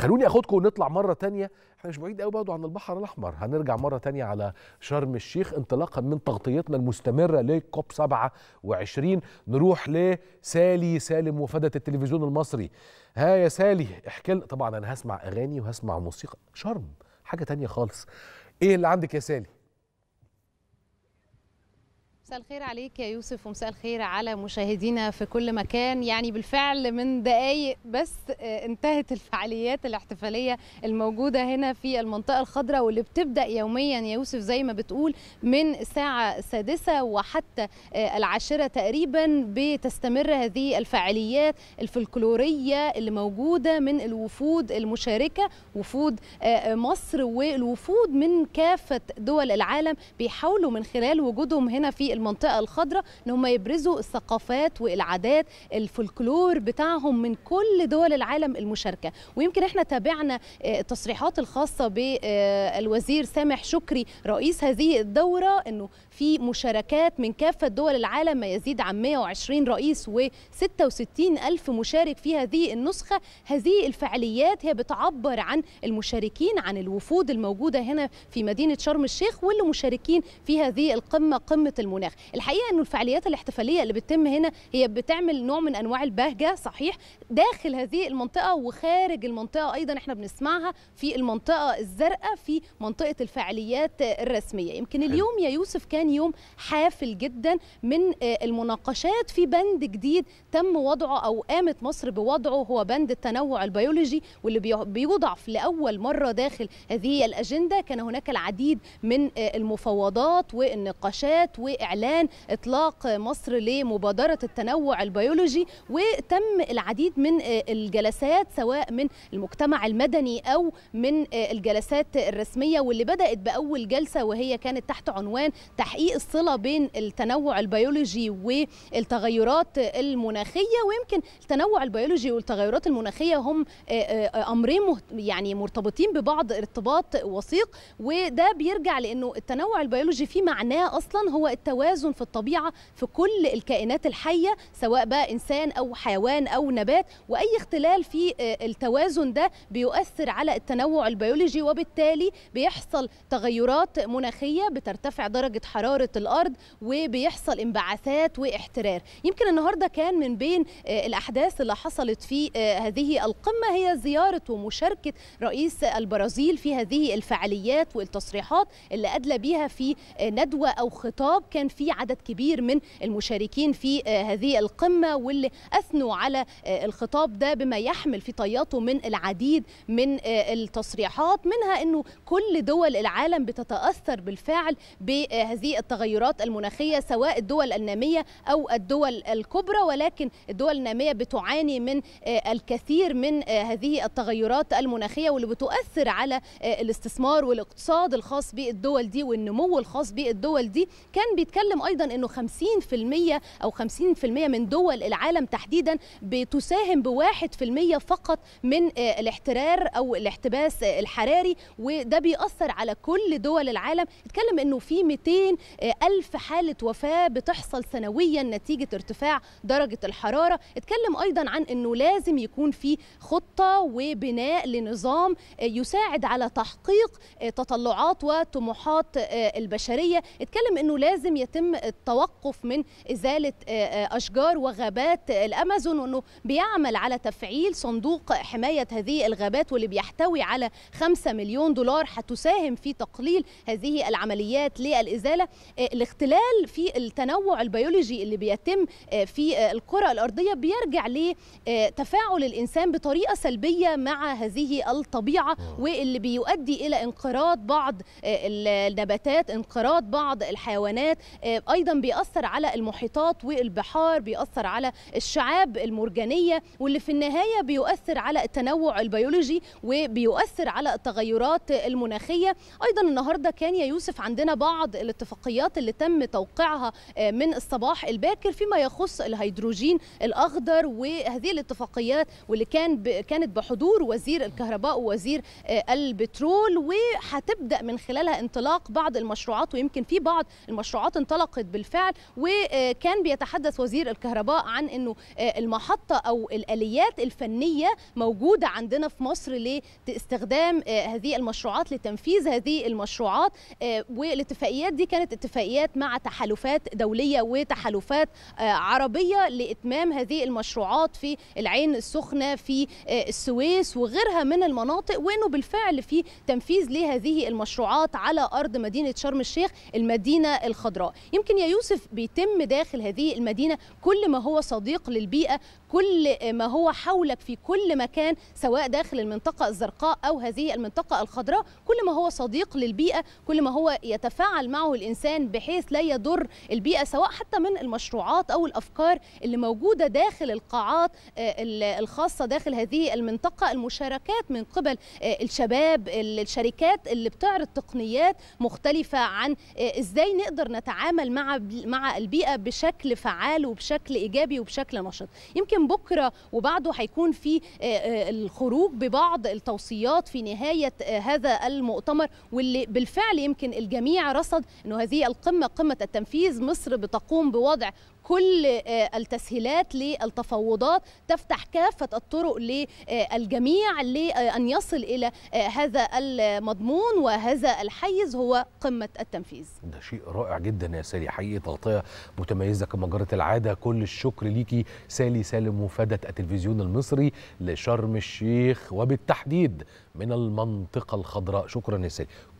خلوني اخدكم ونطلع مره تانية احنا مش بعيد قوي برضه عن البحر الاحمر هنرجع مره تانية على شرم الشيخ انطلاقا من تغطيتنا المستمره لكوب 27 نروح لسالي سالم وفده التلفزيون المصري ها يا سالي احكي لنا طبعا انا هسمع اغاني وهسمع موسيقى شرم حاجه تانية خالص ايه اللي عندك يا سالي مساء الخير عليك يا يوسف ومساء الخير على مشاهدينا في كل مكان يعني بالفعل من دقايق بس انتهت الفعاليات الاحتفالية الموجودة هنا في المنطقة الخضراء واللي بتبدأ يوميا يا يوسف زي ما بتقول من الساعة السادسة وحتى العاشرة تقريبا بتستمر هذه الفعاليات الفلكلورية اللي موجودة من الوفود المشاركة وفود مصر والوفود من كافة دول العالم بيحاولوا من خلال وجودهم هنا في المنطقه الخضراء ان هم يبرزوا الثقافات والعادات الفولكلور بتاعهم من كل دول العالم المشاركه ويمكن احنا تابعنا التصريحات الخاصه بالوزير سامح شكري رئيس هذه الدوره انه في مشاركات من كافه دول العالم ما يزيد عن 120 رئيس و66 الف مشارك في هذه النسخه هذه الفعاليات هي بتعبر عن المشاركين عن الوفود الموجوده هنا في مدينه شرم الشيخ واللي مشاركين في هذه القمه قمه المناخ الحقيقه انه الفعاليات الاحتفاليه اللي بتتم هنا هي بتعمل نوع من انواع البهجه صحيح داخل هذه المنطقه وخارج المنطقه ايضا احنا بنسمعها في المنطقه الزرقاء في منطقه الفعاليات الرسميه يمكن اليوم يا يوسف كان يوم حافل جدا من المناقشات في بند جديد تم وضعه او قامت مصر بوضعه هو بند التنوع البيولوجي واللي بيوضع لاول مره داخل هذه الاجنده كان هناك العديد من المفاوضات والنقاشات واعلان اطلاق مصر لمبادره التنوع البيولوجي وتم العديد من الجلسات سواء من المجتمع المدني او من الجلسات الرسميه واللي بدات باول جلسه وهي كانت تحت عنوان تحقيق الصله بين التنوع البيولوجي والتغيرات المناخيه ويمكن التنوع البيولوجي والتغيرات المناخيه هم امرين يعني مرتبطين ببعض ارتباط وثيق وده بيرجع لانه التنوع البيولوجي في معناه اصلا هو التوازن في الطبيعه في كل الكائنات الحيه سواء بقى انسان او حيوان او نبات واي اختلال في التوازن ده بيؤثر على التنوع البيولوجي وبالتالي بيحصل تغيرات مناخيه بترتفع درجه حراره الارض وبيحصل انبعاثات واحترار يمكن النهارده كان من بين الاحداث اللي حصلت في هذه القمه هي زياره ومشاركه رئيس البرازيل في هذه الفعاليات والتصريحات اللي ادلى بيها في ندوه او خطاب كان في عدد كبير من المشاركين في هذه القمه واللي اثنوا على الخطاب ده بما يحمل في طياته من العديد من التصريحات منها انه كل دول العالم بتتاثر بالفعل بهذه التغيرات المناخيه سواء الدول الناميه او الدول الكبرى ولكن الدول الناميه بتعاني من الكثير من هذه التغيرات المناخيه واللي بتؤثر على الاستثمار والاقتصاد الخاص بالدول دي والنمو الخاص بالدول دي كان بيتكلم ايضا انه 50% او 50% من دول العالم تحديدا بتساهم بواحد في المية فقط من الاحترار او الاحتباس الحراري وده بيأثر على كل دول العالم اتكلم انه في 200 ألف حالة وفاة بتحصل سنويا نتيجة ارتفاع درجة الحرارة اتكلم أيضا عن أنه لازم يكون في خطة وبناء لنظام يساعد على تحقيق تطلعات وطموحات البشرية اتكلم أنه لازم يتم التوقف من إزالة أشجار وغابات الأمازون وأنه بيعمل على تفعيل صندوق حماية هذه الغابات واللي بيحتوي على 5 مليون دولار هتساهم في تقليل هذه العمليات للإزالة الاختلال في التنوع البيولوجي اللي بيتم في الكرة الأرضية بيرجع لتفاعل الإنسان بطريقة سلبية مع هذه الطبيعة واللي بيؤدي إلى انقراض بعض النباتات انقراض بعض الحيوانات أيضا بيأثر على المحيطات والبحار بيأثر على الشعاب المرجانية واللي في النهاية بيؤثر على التنوع البيولوجي وبيؤثر على التغيرات المناخية أيضا النهاردة كان يا يوسف عندنا بعض الاتفاقيات اللي تم توقيعها من الصباح الباكر فيما يخص الهيدروجين الأخضر وهذه الاتفاقيات واللي كان ب... كانت بحضور وزير الكهرباء ووزير البترول وهتبدأ من خلالها انطلاق بعض المشروعات ويمكن في بعض المشروعات وانطلقت بالفعل وكان بيتحدث وزير الكهرباء عن انه المحطه او الاليات الفنيه موجوده عندنا في مصر لاستخدام هذه المشروعات لتنفيذ هذه المشروعات والاتفاقيات دي كانت اتفاقيات مع تحالفات دوليه وتحالفات عربيه لاتمام هذه المشروعات في العين السخنه في السويس وغيرها من المناطق وانه بالفعل في تنفيذ لهذه المشروعات على ارض مدينه شرم الشيخ المدينه الخضراء يمكن يا يوسف بيتم داخل هذه المدينه كل ما هو صديق للبيئه كل ما هو حولك في كل مكان سواء داخل المنطقه الزرقاء او هذه المنطقه الخضراء كل ما هو صديق للبيئه كل ما هو يتفاعل معه الانسان بحيث لا يضر البيئه سواء حتى من المشروعات او الافكار اللي موجوده داخل القاعات الخاصه داخل هذه المنطقه المشاركات من قبل الشباب الشركات اللي بتعرض تقنيات مختلفه عن ازاي نقدر نتعامل مع مع البيئه بشكل فعال وبشكل ايجابي وبشكل نشط يمكن بكره وبعده هيكون في الخروج ببعض التوصيات في نهايه هذا المؤتمر واللي بالفعل يمكن الجميع رصد انه هذه القمه قمه التنفيذ مصر بتقوم بوضع كل التسهيلات للتفاوضات تفتح كافة الطرق للجميع لأن يصل إلى هذا المضمون وهذا الحيز هو قمة التنفيذ ده شيء رائع جدا يا سالي حقيقي تغطية متميزة كما جرت العادة كل الشكر ليكي سالي سالم مفادة التلفزيون المصري لشرم الشيخ وبالتحديد من المنطقة الخضراء شكرا يا سالي